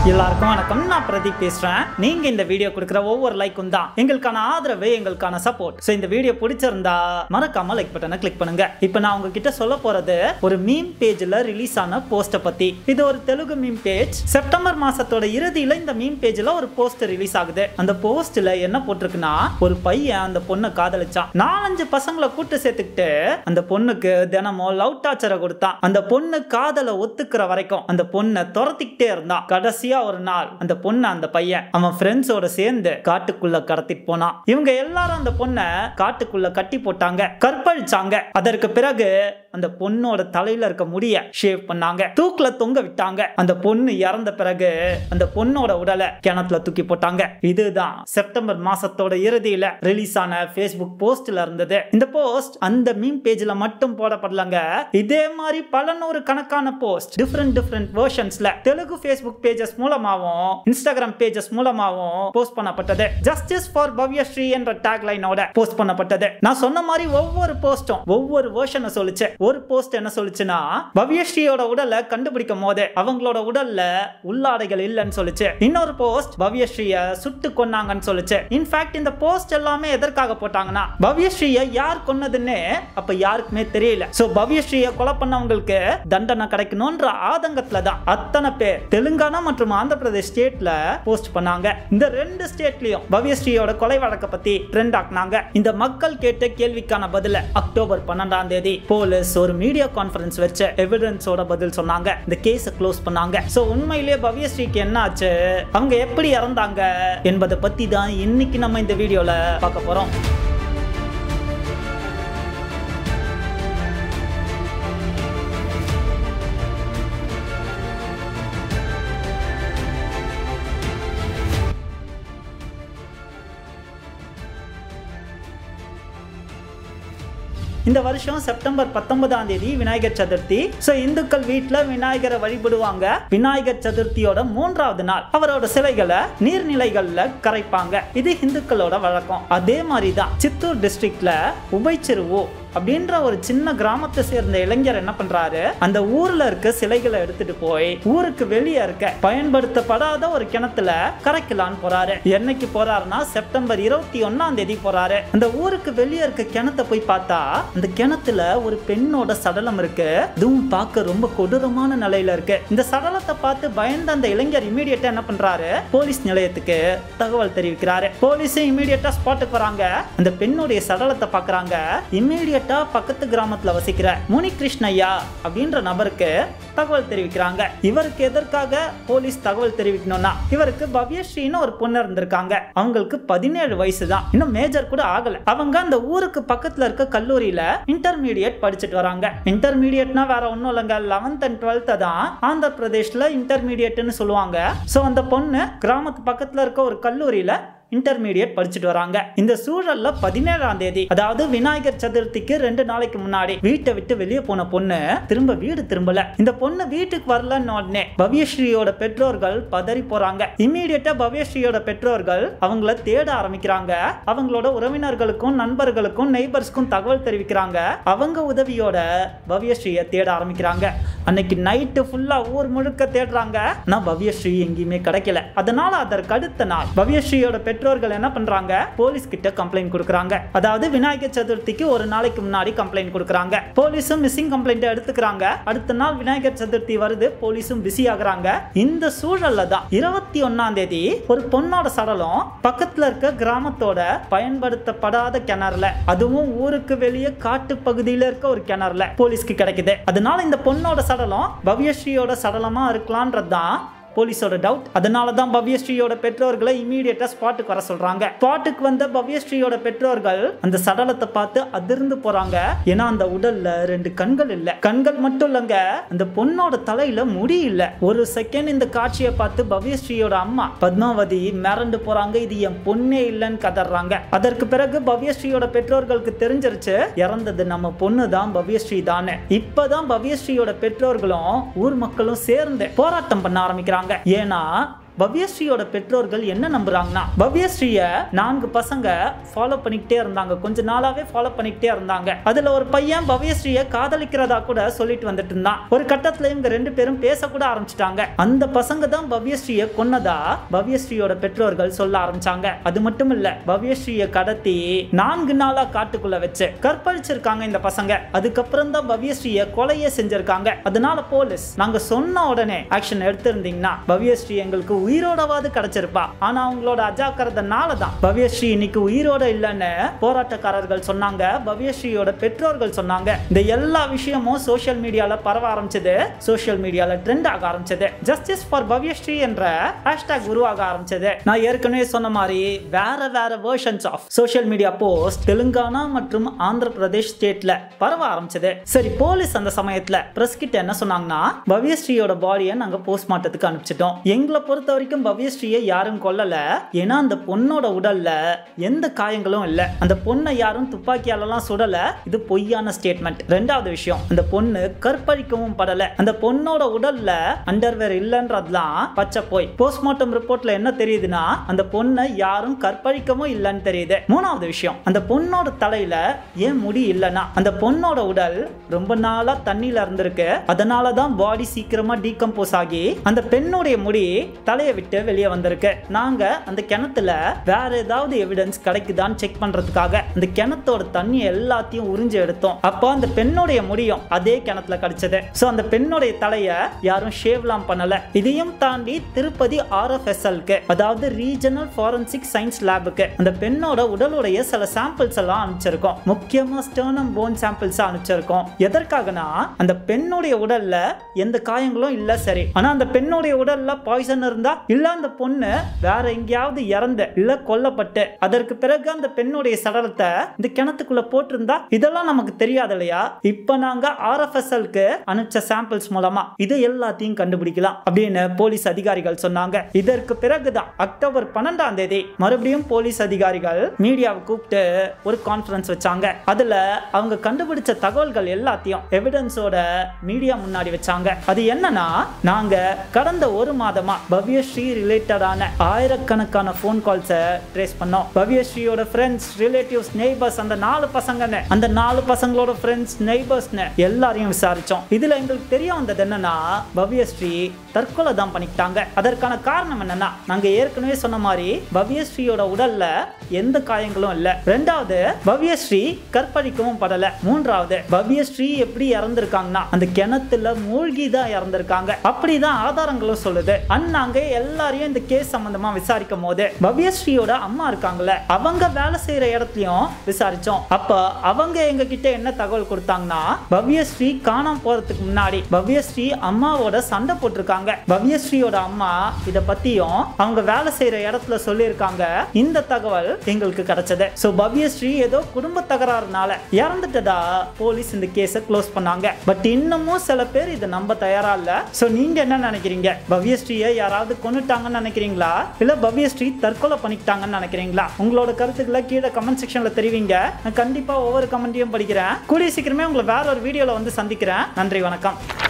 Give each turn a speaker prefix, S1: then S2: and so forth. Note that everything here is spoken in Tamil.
S1: எல்லாருக்கும் வணக்கம் நான் பிரதீப் பேசுறேன் நீங்க இந்த வீடியோ கொடுக்குற ஒவ்வொரு லைக்கும் தான் எங்களுக்கான ஆதரவு எங்களுக்கான சப்போர்ட் சோ இந்த வீடியோ பிடிச்சிருந்தா மறக்காம லைக் பட்டனை கிளிக் பண்ணுங்க இப்போ நான் உங்ககிட்ட சொல்ல போறது ஒரு மீம் பேஜ்ல ரிலீஸ் ஆன போஸ்ட பத்தி இது ஒரு தெலுங்கு மீம் பேஜ் செப்டம்பர் மாசத்தோட இறுதியில இந்த மீம் பேஜ்ல ஒரு போஸ்ட் ரிலீஸ் ஆகுது அந்த போஸ்ட்ல என்ன போட்டிருக்குன்னா ஒரு பையன் அந்த பொண்ணை காதலிச்சான் நாலஞ்சு பசங்களை கூட்டு சேர்த்துக்கிட்டு அந்த பொண்ணுக்கு தினமும் லவ் டார்ச்சரை கொடுத்தான் அந்த பொண்ணு காதலை ஒத்துக்கிற வரைக்கும் அந்த பொண்ணை துரத்திக்கிட்டே இருந்தான் கடைசியா ஒரு நாள் அந்த பொண்ணை அந்த பையன் அவன் ஃப்ரெண்ட்ஸோட சேர்ந்து காட்டுக்குள்ள கடத்திட்டு போனான் இவங்க எல்லாரும் அந்த பொண்ணை காட்டுக்குள்ள கட்டி போட்டாங்க கற்பழிச்சாங்க அதற்கு பிறகு அந்த பொண்ணோட தலையில இருக்க முடிய ஷேவ் பண்ணாங்க தூக்குல தொங்க விட்டாங்க அந்த பொண்ணு இறந்த பிறகு அந்த பொண்ணோட உடலை கிணத்துல தூக்கி போட்டாங்க இதுதான் செப்டம்பர் மாசத்தோட இறுதியில ரிலீஸ் ஆன ஃபேஸ்புக் போஸ்ட்ல இருந்தது இந்த போஸ்ட் அந்த மீம் பேஜ்ல மட்டும் போடப்படலங்க இதே மாதிரி பல நூறு கணக்கான போஸ்ட் டிஃப்ரெண்ட் டிஃப்ரெண்ட் வெர்ஷன்ஸ்ல தெலுங்கு ஃபேஸ்புக் பேஜஸ் மூலமாவும் இன்ஸ்டாகிராம் பேஜஸ் மூலமாவும் போஸ்ட் பண்ணப்பட்டது ஜஸ்டிஸ் ஃபார் பவ்யஸ்ரீ என்ற டேக் லைனோட போஸ்ட் பண்ணப்பட்டது நான் சொன்ன மாதிரி ஒவ்வொரு போஸ்டும் ஒவ்வொரு வெர்ஷனை சொல்லுச்சு ஒரு போஸ்ட் என்ன சொல்லுச்சுன்னா பவ்யஸ்ரீயோட உடலை கண்டுபிடிக்கும் போது அவங்களோட உடல்ல உள்ளாடைகள் இல்லைன்னு சொல்லுச்சு இன்னொரு போஸ்ட் பவ்யஸ்ரீய சுட்டு கொன்னாங்கன்னு சொல்லுச்சு இன்ஃபேக்ட் இந்த போஸ்ட் எல்லாமே எதற்காக போட்டாங்கன்னா பவ்யஸ்ரீய யார் கொன்னதுன்னு அப்ப யாருக்குமே தெரியல சோ பவ்யஸ்ரீய கொலை பண்ணவங்களுக்கு தண்டனை கிடைக்கணும்ன்ற ஆதங்கத்துல தான் அத்தனை பேர் தெலுங்கானா மற்றும் ஆந்திர பிரதேஷ் ஸ்டேட்ல போஸ்ட் பண்ணாங்க இந்த ரெண்டு ஸ்டேட்லயும் பவ்யஸ்ரீயோட கொலை வழக்க பத்தி ட்ரெண்ட் ஆக்குனாங்க இந்த மக்கள் கேட்ட கேள்விக்கான பதில அக்டோபர் பன்னெண்டாம் தேதி போலீஸ் ஒரு மீடியா கான்ஃபரன்ஸ் வச்சு எவிடன்ஸோட பதில் சொன்னாங்க இந்த கேஸை க்ளோஸ் பண்ணாங்க சோ உண்மையிலேயே பவ்யஸ்ரீக்கு என்ன ஆச்சு அவங்க எப்படி இறந்தாங்க என்பதை பத்தி தான் இன்னைக்கு நம்ம இந்த வீடியோல பார்க்க போறோம் இந்த வருஷம் செப்டம்பர் பத்தொன்பதாம் தேதி விநாயகர் சதுர்த்தி சோ இந்துக்கள் வீட்ல விநாயகரை வழிபடுவாங்க விநாயகர் சதுர்த்தியோட மூன்றாவது நாள் அவரோட சிலைகளை நீர்நிலைகள்ல கரைப்பாங்க இது இந்துக்களோட வழக்கம் அதே மாதிரி தான் சித்தூர் டிஸ்ட்ரிக்ட்ல உபைச்சிருவோ அப்படின்ற ஒரு சின்ன கிராமத்தை சேர்ந்த இளைஞர் என்ன பண்றாரு அந்த ஊர்ல இருக்க சிலைகளை எடுத்துட்டு போய் ஊருக்கு வெளியே இருக்க பயன்படுத்தப்படாத ஒரு கிணத்துல கரைக்கலான்னு போறாரு என்னைக்கு போறாருன்னா செப்டம்பர் இருபத்தி ஒன்னாம் தேதி போறாரு அந்த ஊருக்கு வெளியே இருக்க கிணத்தை போய் பார்த்தா அந்த கிணத்துல ஒரு பெண்ணோட சடலம் இருக்கு இதுவும் பார்க்க ரொம்ப கொடூரமான நிலையில இருக்கு இந்த சடலத்தை பார்த்து பயந்த அந்த இளைஞர் இமீடியட்டா என்ன பண்றாரு போலீஸ் நிலையத்துக்கு தகவல் தெரிவிக்கிறாரு போலீஸும் இமீடியட்டா ஸ்பாட்டுக்கு வராங்க அந்த பெண்ணுடைய சடலத்தை பார்க்கறாங்க இமீடியட்டா பக்கத்து கிராமத்துல வசிக்கிற முனி கிருஷ்ணய்யா அப்படின்ற நபருக்கு தகவல் தெரிவிக்கிறாங்க இவருக்கு எதற்காக போலீஸ் தகவல் தெரிவிக்கணும்னா இவருக்கு பவ்யஸ்ரீன்னு ஒரு பொண்ணு இருந்திருக்காங்க அவங்களுக்கு பதினேழு வயசு தான் இன்னும் மேஜர் கூட ஆகல அவங்க அந்த ஊருக்கு பக்கத்துல இருக்க கல்லூரியில இன்டர்மீடியட் படிச்சுட்டு வராங்க இன்டர்மீடியட்னா வேற ஒன்றும் இல்லைங்க லெவன்த் அண்ட் டுவெல்த் தான் ஆந்திர பிரதேஷ்ல இன்டர்மீடியட்னு சொல்லுவாங்க ஸோ அந்த பொண்ணு கிராமத்து பக்கத்துல இருக்க ஒரு கல்லூரியில இன்டர்மீடியட் படிச்சுட்டு வராங்க இந்த சூழல்ல பதினேழாம் தேதி அதாவது விநாயகர் சதுர்த்திக்கு ரெண்டு நாளைக்கு முன்னாடி வீட்டை விட்டு வெளியே போன பொண்ணு திரும்ப வீடு திரும்பல இந்த பொண்ணு வீட்டுக்கு வரலன்னு உடனே பவ்யஸ்ரீயோட பெற்றோர்கள் பதறி போறாங்க இம்மீடியட்டா பவ்யஸ்ரீயோட பெற்றோர்கள் அவங்கள தேட ஆரம்பிக்கிறாங்க அவங்களோட உறவினர்களுக்கும் நண்பர்களுக்கும் நெய்பர்ஸ்க்கும் தகவல் தெரிவிக்கிறாங்க அவங்க உதவியோட பவ்யஸ்ரீயை தேட ஆரம்பிக்கிறாங்க அன்னைக்கு நைட்டு ஃபுல்லா ஊர் முழுக்க தேடுறாங்க ஆனா பவ்யஸ்ரீ எங்கேயுமே கிடைக்கல அதனால அதற்கு அடுத்த நாள் பவ்யஸ்ரீயோட பெற்றோர்கள் என்ன பண்றாங்க போலீஸ் கிட்ட கம்ப்ளைண்ட் கொடுக்கறாங்க அதாவது விநாயகர் சதுர்த்திக்கு ஒரு நாளைக்கு முன்னாடி கம்ப்ளைண்ட் கொடுக்கறாங்க போலீஸும் மிஸ்ஸிங் கம்ப்ளைண்ட் எடுத்துக்கிறாங்க அடுத்த நாள் விநாயகர் சதுர்த்தி வருது போலீஸும் பிஸி ஆகுறாங்க இந்த சூழல்ல தான் இருபத்தி ஒன்னாம் தேதி ஒரு பொண்ணோட சடலம் பக்கத்துல இருக்க கிராமத்தோட பயன்படுத்தப்படாத கிணறுல அதுவும் ஊருக்கு வெளியே காட்டு பகுதியில இருக்க ஒரு கிணறுல போலீஸ்க்கு கிடைக்குது அதனால இந்த பொண்ணோட சடலம் பவ்யஸ்ரீயோட சடலமா இருக்கலான்றது தான் போலீஸோட டவுட் அதனால தான் பவ்யஸ்ரீயோட பெற்றோர்களை இமீடியட்டா ஸ்பாட்டுக்கு வர சொல்றாங்க ஸ்பாட்டுக்கு வந்த பவ்யஸ்ரீயோட பெற்றோர்கள் அந்த சடலத்தை பார்த்து அதிர்ந்து போறாங்க ஏன்னா அந்த உடல்ல ரெண்டு கண்கள் இல்ல கண்கள் மட்டும் இல்லங்க அந்த பொண்ணோட தலையில முடி இல்ல ஒரு செகண்ட் இந்த காட்சியை பார்த்து பவ்யஸ்ரீயோட அம்மா பத்மாவதி மிரண்டு போறாங்க இது என் பொண்ணே இல்லைன்னு கதறாங்க அதற்கு பிறகு பவ்யஸ்ரீயோட பெற்றோர்களுக்கு தெரிஞ்சிருச்சு இறந்தது நம்ம பொண்ணு தான் பவ்யஸ்ரீ தானே இப்பதான் பவ்யஸ்ரீயோட பெற்றோர்களும் ஊர் மக்களும் சேர்ந்து போராட்டம் பண்ண ஆரம்பிக்கிறாங்க ஏன்னா பவ்யஸ்ரீயோட பெற்றோர்கள் என்ன நம்புறாங்கன்னா பவ்யஸ்ரீய நான்கு பசங்க ஃபாலோ பண்ணிக்கிட்டே இருந்தாங்க கொஞ்ச நாளாவே ஃபாலோ பண்ணிக்கிட்டே இருந்தாங்க அதுல ஒரு பையன் பவ்யஸ்ரீய காதலிக்கிறதா கூட சொல்லிட்டு வந்துட்டு இருந்தான் ஒரு கட்டத்துல இவங்க ரெண்டு பேரும் பேச கூட ஆரம்பிச்சிட்டாங்க அந்த பசங்க தான் பவ்யஸ்ரீய கொன்னதா பவ்யஸ்ரீயோட பெற்றோர்கள் சொல்ல ஆரம்பிச்சாங்க அது மட்டும் இல்ல பவ்யஸ்ரீய கடத்தி நான்கு நாளா காட்டுக்குள்ள வச்சு கற்பழிச்சிருக்காங்க இந்த பசங்க அதுக்கப்புறம் தான் பவ்யஸ்ரீய கொலையே செஞ்சிருக்காங்க அதனால போலீஸ் நாங்க சொன்ன உடனே ஆக்ஷன் எடுத்திருந்தீங்கன்னா பவ்யஸ்ரீ எங்களுக்கு உயிரோடவாது கிடைச்சிருப்பா ஆனா அவங்களோட அஜாக்கிரதனால தான் பவ்யஸ்ரீ இன்னைக்கு உயிரோட இல்லைன்னு போராட்டக்காரர்கள் சொன்னாங்க பவ்யஸ்ரீயோட பெற்றோர்கள் சொன்னாங்க இந்த எல்லா விஷயமும் சோஷியல் மீடியால பரவ ஆரம்பிச்சது சோஷியல் மீடியால ட்ரெண்ட் ஆக ஆரம்பிச்சது ஜஸ்டிஸ் ஃபார் பவ்யஸ்ரீ என்ற ஹேஷ்டாக் உருவாக ஆரம்பிச்சது நான் ஏற்கனவே சொன்ன மாதிரி வேற வேற versions of social media post Telangana மற்றும் ஆந்திர பிரதேஷ் ஸ்டேட்ல பரவ ஆரம்பிச்சது சரி போலீஸ் அந்த சமயத்துல பிரஸ் கிட்ட என்ன சொன்னாங்கன்னா பவ்யஸ்ரீயோட பாடியை நாங்க போஸ்ட்மார்ட்டத்துக்கு அனுப்பிச்சிட்டோம் எங்களை பொறுத்த வரைக்கும் பவ்யஸ்ரீயை யாரும் கொல்லல ஏன்னா அந்த பொண்ணோட உடல்ல எந்த காயங்களும் இல்ல அந்த பொண்ணை யாரும் துப்பாக்கியாலலாம் சுடல இது பொய்யான ஸ்டேட்மெண்ட் ரெண்டாவது விஷயம் அந்த பொண்ணு கற்பழிக்கவும் படல அந்த பொண்ணோட உடல்ல அண்டர்வேர் இல்லன்றதுலாம் பச்சை போய் போஸ்ட்மார்ட்டம் ரிப்போர்ட்ல என்ன தெரியுதுன்னா அந்த பொண்ணை யாரும் கற்பழிக்கவும் இல்லைன்னு தெரியுது மூணாவது விஷயம் அந்த பொண்ணோட தலையில ஏன் முடி இல்லைன்னா அந்த பொண்ணோட உடல் ரொம்ப நாளா தண்ணியில இருந்திருக்கு அதனால தான் பாடி சீக்கிரமா டீகம்போஸ் ஆகி அந்த பெண்ணுடைய முடி தலையை விட்டு வெளியே வந்திருக்கு நாங்க அந்த கிணத்துல வேற ஏதாவது எவிடன்ஸ் கிடைக்குதான்னு செக் பண்றதுக்காக அந்த கிணத்தோட தண்ணி எல்லாத்தையும் உறிஞ்சு எடுத்தோம் அப்போ அந்த பெண்ணுடைய முடியும் அதே கிணத்துல கிடைச்சது சோ அந்த பெண்ணுடைய தலைய யாரும் ஷேவ்லாம் பண்ணல இதையும் தாண்டி திருப்பதி ஆர்எஃப்எஸ்எல்க்கு அதாவது ரீஜனல் ஃபாரன்சிக் சயின்ஸ் லேபுக்கு அந்த பெண்ணோட உடலுடைய சில சாம்பிள்ஸ் எல்லாம் அனுப்பிச்சிருக்கோம் முக்கியமா ஸ்டர்னம் போன் சாம்பிள்ஸ் அனுப்பிச்சிருக்கோம் எதற்காகனா அந்த பெண்ணுடைய உடல்ல எந்த காயங்களும் இல்ல சரி ஆனா அந்த பெண்ணுடைய உடல்ல பாய்சன் இருந்தா இல்ல அந்த பொண்ணு வேற எங்கேயாவது இறந்து இல்ல கொல்லப்பட்டு அதற்கு பிறகு அந்த பெண்ணுடைய சடலத்தை இந்த கிணத்துக்குள்ள போட்டிருந்தா இதெல்லாம் நமக்கு தெரியாது இல்லையா இப்ப நாங்க ஆர்எஃப்எஸ்எல்க்கு அனுப்பிச்ச சாம்பிள்ஸ் மூலமா இது எல்லாத்தையும் கண்டுபிடிக்கலாம் அப்படின்னு போலீஸ் அதிகாரிகள் சொன்னாங்க இதற்கு பிறகுதான் அக்டோபர் பன்னெண்டாம் தேதி மறுபடியும் போலீஸ் அதிகாரிகள் மீடியாவை கூப்பிட்டு ஒரு கான்ஃபரன்ஸ் வச்சாங்க அதுல அவங்க கண்டுபிடிச்ச தகவல்கள் எல்லாத்தையும் எவிடன்ஸோட மீடியா முன்னாடி வச்சாங்க அது என்னன்னா நாங்க கடந்த ஒரு மாதமா பவ்யஸ்ரீ ரிலேட்டடான ஆயிரக்கணக்கான ஃபோன் கால்ஸை ட்ரேஸ் பண்ணோம் பவ்யஸ்ரீயோட ஃப்ரெண்ட்ஸ் ரிலேட்டிவ்ஸ் நெய்பர்ஸ் அந்த நாலு பசங்கன்னு அந்த நாலு பசங்களோட ஃப்ரெண்ட்ஸ் நெய்பர்ஸ்னு எல்லாரையும் விசாரிச்சோம் இதுல எங்களுக்கு தெரிய வந்தது என்னன்னா பவ்யஸ்ரீ தற்கொலை தான் பண்ணிக்கிட்டாங்க அதற்கான காரணம் என்னன்னா நாங்க ஏற்கனவே சொன்ன மாதிரி பவ்யஸ்ரீயோட உடல்ல எந்த காயங்களும் இல்ல ரெண்டாவது பவ்யஸ்ரீ கற்பழிக்கவும் படல மூன்றாவது பவ்யஸ்ரீ எப்படி இறந்திருக்காங்கன்னா அந்த கிணத்துல மூழ்கி தான் இறந்திருக்காங்க அப்படிதான் ஆதாரங்களும் சொல்லுது அண்ட் நாங்க எல்லாரையும் இந்த கேஸ் சம்பந்தமா விசாரிக்கும் போது பவ்யஸ்ரீயோட அம்மா இருக்காங்கல்ல அவங்க வேலை செய்யற இடத்துலயும் விசாரிச்சோம் அப்ப அவங்க எங்க கிட்ட என்ன தகவல் கொடுத்தாங்கன்னா பவ்யஸ்ரீ காணாம போறதுக்கு முன்னாடி பவ்யஸ்ரீ அம்மாவோட சண்டை போட்டிருக்காங்க பவ்யஸ்ரீயோட அம்மா இத பத்தியும் அவங்க வேலை செய்யற இடத்துல சொல்லியிருக்காங்க இந்த தகவல் எங்களுக்கு கிடைச்சது சோ பவ்யஸ்ரீ ஏதோ குடும்ப தகராறுனால இறந்துட்டதா போலீஸ் இந்த கேஸை க்ளோஸ் பண்ணாங்க பட் இன்னமும் சில பேர் இதை நம்ப தயாரா இல்ல சோ நீங்க என்ன நினைக்கிறீங்க பவ்யஸ்ரீயை யாராவது கொன்னுட்டாங்கன்னு நினைக்கிறீங்களா இல்ல பவ்யஸ்ரீ தற்கொலை பண்ணிக்கிட்டாங்கன்னு நினைக்கிறீங்களா உங்களோட கருத்துக்களை கீழே கமெண்ட் செக்ஷன்ல தெரிவிங்க நான் கண்டிப்பா ஒவ்வொரு கமெண்ட்டையும் படிக்கிறேன் கூடிய சீக்கிரமே உங்களை வேற ஒரு வீடியோல வந்து சந்திக்கிறேன் நன்றி வணக்கம்